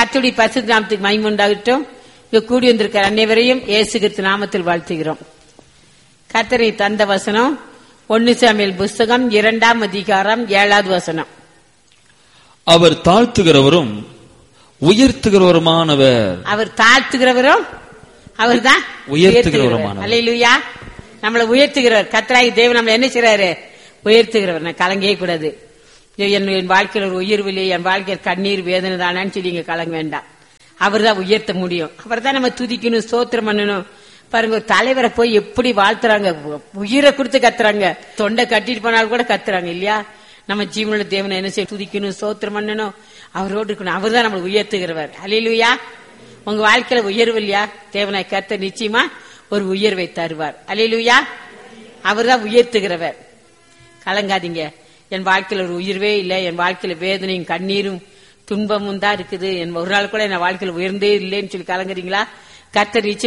கத்துடி பசு நாமத்துக்கு மகிமை உண்டாகட்டும் இங்க கூடி வந்திருக்கிற அனைவரையும் இயேசு கிறிஸ்து நாமத்தில் வாழ்த்துகிறோம் கத்தரை தந்த வசனம் ஒன்னு சாமியல் புஸ்தகம் இரண்டாம் அதிகாரம் ஏழாவது வசனம் அவர் தாழ்த்துகிறவரும் உயர்த்துகிறவருமானவர் அவர் தாழ்த்துகிறவரும் அவர் தான் உயர்த்துகிறவருமானவர். அல்லையா நம்மளை உயர்த்துகிறவர் கத்தராகி தேவன் நம்மளை என்ன செய்றாரு உயர்த்துகிறவர் நான் கலங்கவே கூடாது ஐயோ, என் என் வாழ்க்கையில் ஒரு உயர்வு இல்லையே என் வாழ்க்கையில் கண்ணீர் வேதனை தானான்னு சொல்லி இங்க கலங்க வேண்டாம் அவர் தான் உயர்த்த முடியும் அவர் தான் நம்ம துதிக்கணும் ஸ்தோத்திரம் பண்ணணும் பாருங்க ஒரு தலைவரை போய் எப்படி வாழ்த்துறாங்க உயிரை கொடுத்து கத்துறாங்க தொண்டை கட்டிட்டு போனாலும் கூட கத்துறாங்க இல்லையா நம்ம ஜீவனுள்ள தேவனை என்ன செய்ய துதிக்கணும் ஸ்தோத்திரம் பண்ணணும் அவரோடு இருக்கணும் அவர் தான் நம்மளை உயர்த்துகிறவர் அலையிலுயா உங்க வாழ்க்கையில உயர்வு இல்லையா தேவனை கத்த நிச்சயமா ஒரு உயர்வை தருவார் அலையிலுயா அவர் தான் உயர்த்துகிறவர் கலங்காதீங்க என் வாழ்க்கையில ஒரு உயர்வே இல்லை என் வாழ்க்கையில வேதனையும் கண்ணீரும் துன்பமும் தான் இருக்குது என் ஒரு நாள் கூட என் வாழ்க்கையில உயர்ந்தே இல்லைன்னு சொல்லி கலங்குறீங்களா கர்த்தர் நிச்சயம்